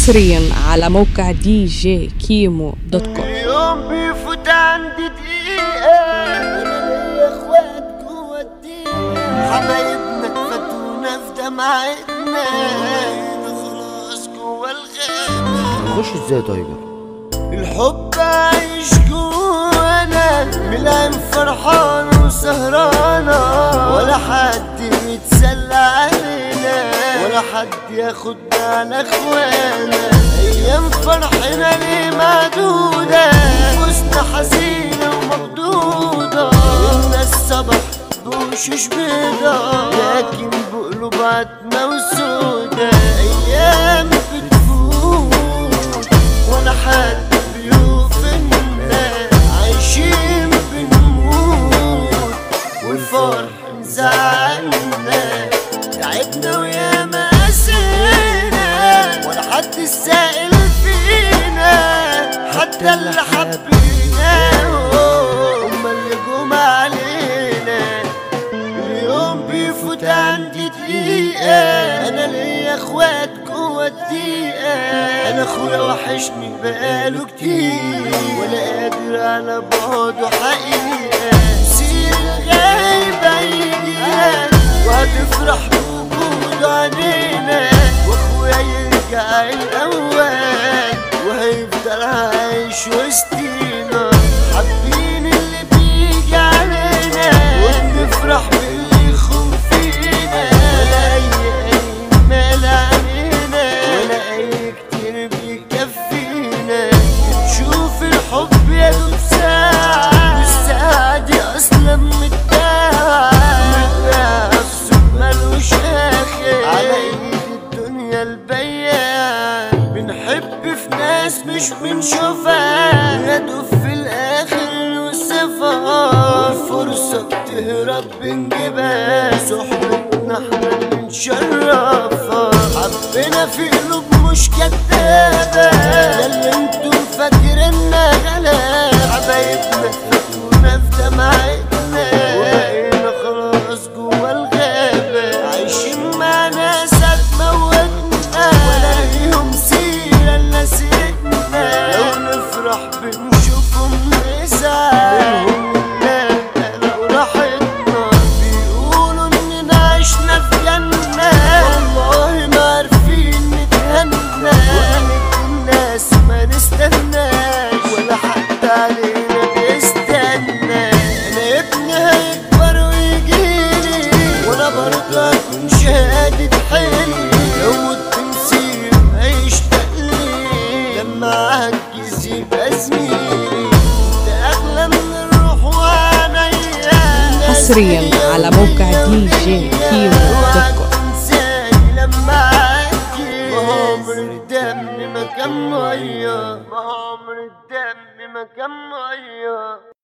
حصريا على موقع دي جي كيمو دوت كوم اليوم بيفوت عندي دقيقة أنا ليا إخوات جوا الدقيقة حبايبنا فاتونا في دمعتنا بقينا خلاص جوا الغابة خش ازاي يا تايجر الحب عايش جوانا ملان فرحان وسهرانة ولا حد يتسلى علينا ولا حد ياخد على اخوانا ايام فرحنا ليه معدودة نفوسنا حزينة ومخدودة الناس صبح بوشوش بيضة لكن بقلوب عتمة وسودة ايام بتفوت ولا حد بيوفنا عايشين بنموت والفرح مزعلنا تعبنا ويا ما قسينا ولا حد سائل فينا حتى اللي حبيناه هما اللي جم علينا اليوم بيفوت عندي دقيقة أنا ليا إخوات جوا الدقيقة أنا أخويا وحشني بقاله كتير ولا قادر على بعده حقيقة سير الغايبة يجيلك وهتفرح بوجود علينا وأخويا يرجع الأول وهيفضل عايش وسطينا حابين اللي بيجي علينا ونفرح باللي يخون فينا ولا أي أي مال علينا ولا أي كتير بيكفينا نشوف الحب يا دوب ساعة والساعة دي أصلا متباعة متباعة السوق ملوش آخر على إيد الدنيا البياع بنحب في ناس مش بنشوفها ندوب في الآخر نوصفها والفرصة بتهرب بنجيبها صحبتنا احنا اللي نشرفها حبنا في قلوب مش كدابة ده اللي انتوا فاكريننا غلاب حبايبنا فاتونا في دمعتنا وبقينا خلاص جوا الغابة عايشين مع ناس هتموتنا ولا ليهم سيرة الا سيرتنا لو نفرح بنشوفهم نزعل منهم لا لو راحتنا بيقولوا اننا عشنا في جنة والله ما عارفين نتهنى وقلت الناس ما نستناش ولا حد علينا بيستنى انا ابني هيكبر ويجيلي وانا برضه هكون شهادة حلي لو التمثيل هيشتاق لي لما عجز يبقى زميلي انت اغلى من الروح وعينيا حصرياً على موقع دي جي كيمو دوت كوم. تنساني لما عدي عمر الدم ما كان ميه عمر الدم ما كان ميه